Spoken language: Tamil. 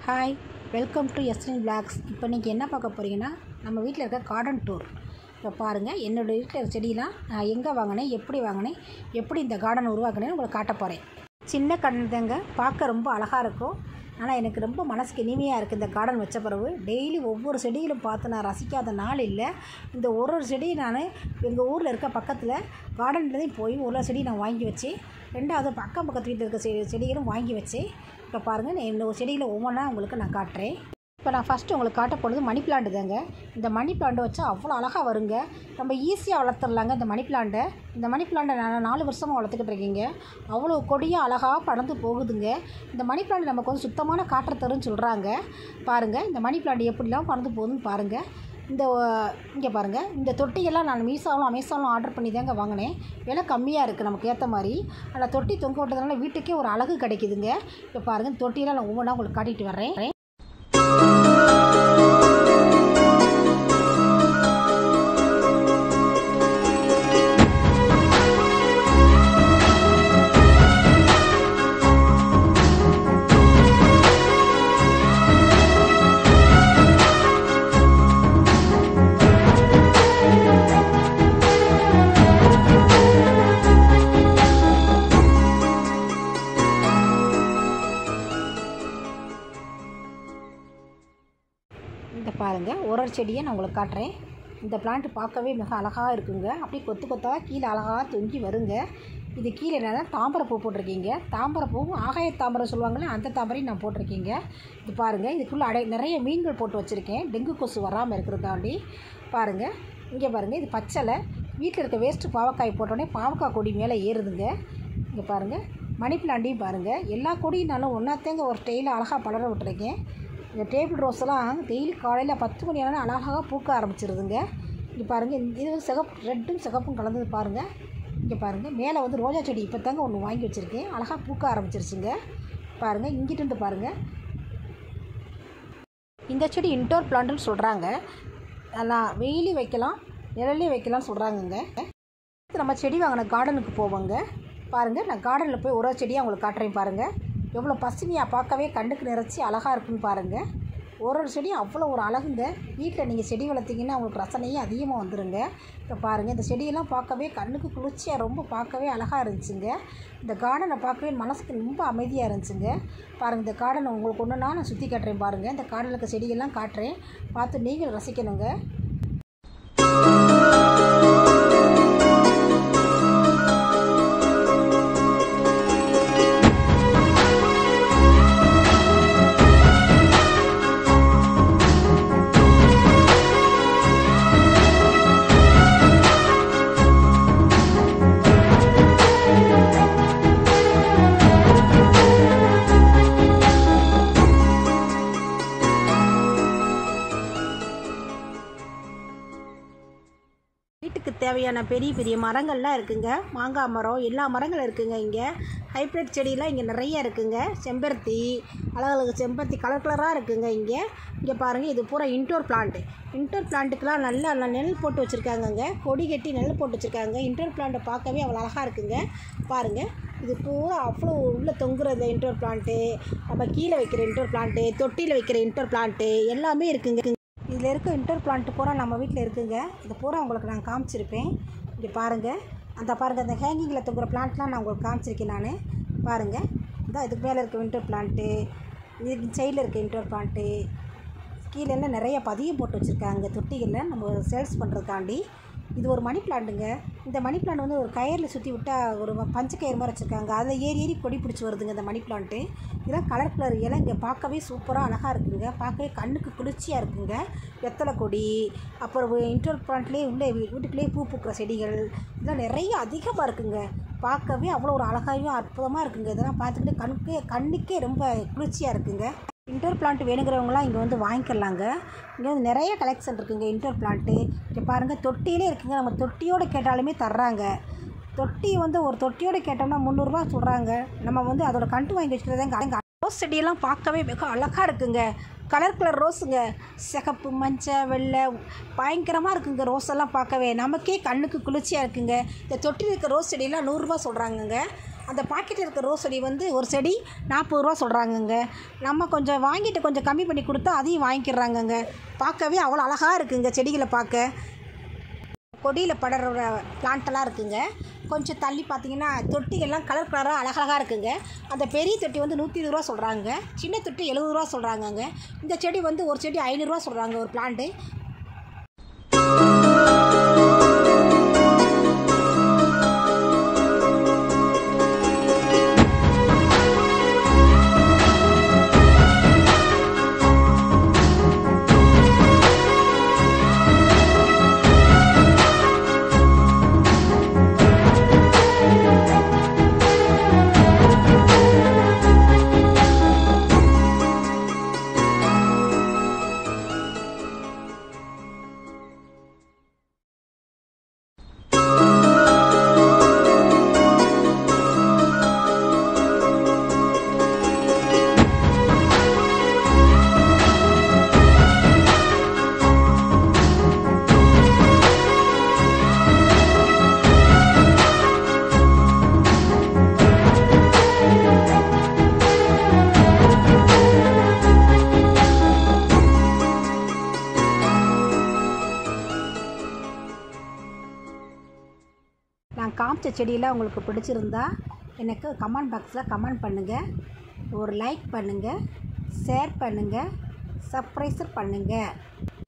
hi welcome to SN blogs இப்போ இன்றைக்கி என்ன பார்க்க போகிறீங்கன்னா நம்ம வீட்டில் இருக்க கார்டன் டூர் இப்போ பாருங்கள் என்னோடய வீட்டில் இருக்க செடியெலாம் நான் எங்கே வாங்கினேன் எப்படி வாங்கினேன் எப்படி இந்த கார்டன் உருவாக்கினேன்னு உங்களுக்கு காட்ட போகிறேன் சின்ன கண்டங்க பார்க்க ரொம்ப அழகாக இருக்கும் ஆனால் எனக்கு ரொம்ப மனசுக்கு இனிமையாக இருக்குது இந்த கார்டன் வச்ச பிறகு டெய்லி ஒவ்வொரு செடிகளும் பார்த்து நான் ரசிக்காத நாள் இல்லை இந்த ஒரு ஒரு செடியும் நான் எங்கள் ஊரில் இருக்க பக்கத்தில் கார்டன்லேயும் போய் ஒரு ஒரு செடி நான் வாங்கி வச்சு ரெண்டாவது அக்கம் பக்கத்து வீட்டில் இருக்க செடி செடிகளும் வாங்கி வச்சு இப்போ பாருங்கள் நான் இந்த செடியில் ஒவ்வொன்றா உங்களுக்கு நான் காட்டுறேன் இப்போ நான் ஃபஸ்ட்டு உங்களுக்கு காட்ட போனது மணி பிளான்ட் தாங்க இந்த மணி பிளான்ட் வச்சா அவ்வளோ அழகாக வருங்க நம்ம ஈஸியாக வளர்த்துடலாங்க இந்த மணி பிளான்ட்டை இந்த மணி பிளான்ட்டை நான் நாலு வருஷமாக வளர்த்துக்கிட்டு இருக்கீங்க அவ்வளோ கொடியாக அழகாக படர்ந்து போகுதுங்க இந்த மணி பிளான்ட் நமக்கு வந்து சுத்தமான காற்றை தரும்னு சொல்கிறாங்க பாருங்கள் இந்த மணி பிளான்ட் எப்படிலாம் பறந்து போகுதுன்னு பாருங்கள் இந்த இங்கே பாருங்கள் இந்த தொட்டியெல்லாம் நான் மீஷோவிலும் அமேசானிலும் ஆர்டர் பண்ணி தாங்க வாங்கினேன் விலை கம்மியாக இருக்குது நமக்கு ஏற்ற மாதிரி அதில் தொட்டி தொங்க விட்டதுனால வீட்டுக்கே ஒரு அழகு கிடைக்குதுங்க இப்போ பாருங்கள் தொட்டியெல்லாம் நான் ஒவ்வொன்றா உங்களுக்கு காட்டிட்டு வர்றேன் இந்த பாருங்கள் ஒரு ஒரு செடியை நான் உங்களுக்கு காட்டுறேன் இந்த பிளான்ட் பார்க்கவே மிக அழகாக இருக்குங்க அப்படியே கொத்து கொத்தாக கீழே அழகாக தொங்கி வருங்க இது கீழே என்னன்னா தாம்பரை பூ போட்டிருக்கீங்க தாம்பரை பூவும் ஆகாய தாம்பரை சொல்லுவாங்களே அந்த தாம்பரையும் நான் போட்டிருக்கீங்க இது பாருங்கள் இதுக்குள்ளே அடை நிறைய மீன்கள் போட்டு வச்சுருக்கேன் டெங்கு கொசு வராமல் இருக்கிறதாண்டி பாருங்கள் இங்கே பாருங்கள் இது பச்சலை வீட்டில் இருக்க வேஸ்ட்டு பாவக்காய் போட்டோடனே பாவக்காய் கொடி மேலே ஏறுதுங்க இங்கே பாருங்கள் மணி பிளான்ட்டையும் பாருங்கள் எல்லா கொடினாலும் ஒன்றாத்தேங்க ஒரு ஸ்டைலில் அழகாக பலர விட்டுருக்கேன் இந்த டேபிள் ரோஸ்லாம் டெய்லி காலையில் பத்து மணி ஆனால் அழகாக பூக்க ஆரம்பிச்சிருதுங்க இங்கே பாருங்கள் இந்த- இது வந்து சிகப்பு ரெட்டும் சிகப்பும் கலந்தது பாருங்கள் இங்கே பாருங்கள் மேலே வந்து ரோஜா செடி இப்போ தாங்க ஒன்று வாங்கி வச்சுருக்கேன் அழகாக பூக்க ஆரம்பிச்சிருச்சுங்க பாருங்கள் இங்கிட்டு இருந்து பாருங்கள் இந்த செடி இன்டோர் பிளான்ட்னு சொல்கிறாங்க நல்லா வெயிலையும் வைக்கலாம் நிழல்லையும் வைக்கலாம்னு சொல்கிறாங்கங்க நம்ம செடி வாங்கின கார்டனுக்கு போவோங்க பாருங்கள் நான் கார்டனில் போய் ஒரு ஒரு செடியாக உங்களுக்கு காட்டுறேன் பாருங்கள் எவ்வளோ பசுமையாக பார்க்கவே கண்ணுக்கு நிறைச்சி அழகாக இருக்குன்னு பாருங்கள் ஒரு ஒரு செடியும் அவ்வளோ ஒரு அழகுங்க வீட்டில் நீங்கள் செடி வளர்த்தீங்கன்னா உங்களுக்கு ரசனையும் அதிகமாக வந்துடுங்க இப்போ பாருங்கள் இந்த செடியெல்லாம் பார்க்கவே கண்ணுக்கு குளிர்ச்சியாக ரொம்ப பார்க்கவே அழகாக இருந்துச்சுங்க இந்த கார்டனை பார்க்கவே மனசுக்கு ரொம்ப அமைதியாக இருந்துச்சுங்க பாருங்கள் இந்த கார்டனை உங்களுக்கு ஒன்றுனா நான் சுற்றி காட்டுறேன் பாருங்கள் இந்த கார்டனில் இருக்க செடியெல்லாம் காட்டுறேன் பார்த்து நீங்களும் ரசிக்கணுங்க வீட்டுக்கு தேவையான பெரிய பெரிய மரங்கள்லாம் இருக்குங்க மாங்காய் மரம் எல்லா மரங்களும் இருக்குங்க இங்கே ஹைப்ரிட் செடியெலாம் இங்கே நிறைய இருக்குங்க செம்பருத்தி அழகழகு செம்பருத்தி கலர் கலராக இருக்குங்க இங்கே இங்கே பாருங்கள் இது பூரா இன்டோர் பிளான்ட் இன்டோர் பிளான்ட்டுக்கெலாம் நல்லா நல்லா நெல் போட்டு வச்சுருக்காங்கங்க கொடி கட்டி நெல் போட்டு வச்சுருக்காங்க இன்டோர் பிளான்ட்டை பார்க்கவே அவ்வளோ அழகாக இருக்குங்க பாருங்கள் இது பூரா அவ்வளோ உள்ளே தொங்குற இந்த இன்டோர் பிளான்ட்டு நம்ம கீழே வைக்கிற இன்டோர் பிளான்ட்டு தொட்டியில் வைக்கிற இன்டோர் பிளான்ட்டு எல்லாமே இருக்குங்க இதில் இருக்க இன்டோர் பிளான்ட் பூரா நம்ம வீட்டில் இருக்குங்க இது பூரா உங்களுக்கு நான் காமிச்சிருப்பேன் இங்கே பாருங்கள் அந்த பாருங்கள் அந்த ஹேங்கிங்கில் தொங்குற பிளான்ட்லாம் நான் உங்களுக்கு காமிச்சிருக்கேன் நான் பாருங்கள் இந்த இதுக்கு மேலே இருக்க இன்டோர் பிளான்ட்டு இதுக்கு சைடில் இருக்க இன்டோர் பிளான்ட்டு கீழே எல்லாம் நிறைய பதியம் போட்டு வச்சுருக்காங்க தொட்டிகளில் நம்ம சேல்ஸ் பண்ணுறதுக்காண்டி இது ஒரு மணி பிளான்ட்டுங்க இந்த மணி பிளான்ட் வந்து ஒரு கயரில் சுற்றி விட்டால் ஒரு பஞ்ச கயிறு மாதிரி வச்சுருக்காங்க அதில் ஏறி ஏறி கொடி பிடிச்சி வருதுங்க இந்த மணி பிளான்ட்டு இதெல்லாம் கலர் கலர் இலை இங்கே பார்க்கவே சூப்பராக அழகாக இருக்குங்க பார்க்கவே கண்ணுக்கு குளிர்ச்சியாக இருக்குங்க வெத்தலை கொடி அப்புறம் இன்டோர் பிளான்ட்லேயே உள்ளே வீ- வீட்டுக்குள்ளேயே பூ பூக்கிற செடிகள் இதெல்லாம் நிறைய அதிகமாக இருக்குங்க பார்க்கவே அவ்வளோ ஒரு அழகாகவும் அற்புதமாக இருக்குங்க இதெல்லாம் பார்த்துக்கிட்டு கண்ணுக்கே கண்ணுக்கே ரொம்ப குளிர்ச்சியாக இருக்குங்க இன்டோர் பிளான்ட் வேணுங்கிறவங்களாம் இங்கே வந்து வாங்கிக்கலாங்க இங்கே வந்து நிறைய கலெக்ஷன் இருக்குங்க இன்டோர் பிளான்ட்டு இங்கே பாருங்கள் தொட்டியிலே இருக்குங்க நம்ம தொட்டியோடு கேட்டாலுமே தர்றாங்க தொட்டி வந்து ஒரு தொட்டியோடு கேட்டோம்னா முந்நூறுரூவா சொல்கிறாங்க நம்ம வந்து அதோட கண்டு வாங்கி வச்சுக்கிறதாங்க ரோஸ் செடியெல்லாம் பார்க்கவே மிக அழகாக இருக்குங்க கலர் கலர் ரோஸுங்க சிகப்பு மஞ்சள் வெள்ளை பயங்கரமாக இருக்குங்க ரோஸ் எல்லாம் பார்க்கவே நமக்கே கண்ணுக்கு குளிர்ச்சியாக இருக்குங்க இந்த தொட்டியில் இருக்க ரோஸ் செடியெல்லாம் நூறுரூவா சொல்கிறாங்கங்க அந்த பாக்கெட்டில் இருக்க ரோஸ் செடி வந்து ஒரு செடி நாற்பது ரூபா சொல்கிறாங்கங்க நம்ம கொஞ்சம் வாங்கிட்டு கொஞ்சம் கம்மி பண்ணி கொடுத்தா அதையும் வாங்கிக்கிறாங்கங்க பார்க்கவே அவ்வளோ அழகாக இருக்குங்க செடிகளை பார்க்க கொடியில் படற பிளான்ட்டெல்லாம் இருக்குங்க கொஞ்சம் தள்ளி பார்த்தீங்கன்னா தொட்டிகள்லாம் கலர் கலராக அழகழகாக இருக்குங்க அந்த பெரிய தொட்டி வந்து நூற்றி இருபது ரூபா சொல்கிறாங்க சின்ன தொட்டி எழுபது ரூபா சொல்கிறாங்கங்க இந்த செடி வந்து ஒரு செடி ஐநூறுரூவா சொல்கிறாங்க ஒரு பிளான்ட்டு நான் காமிச்ச செடியெல்லாம் உங்களுக்கு பிடிச்சிருந்தா எனக்கு கமெண்ட் பாக்ஸில் கமெண்ட் பண்ணுங்கள் ஒரு லைக் பண்ணுங்கள் ஷேர் பண்ணுங்கள் சப்ஸ்கிரைசர் பண்ணுங்கள்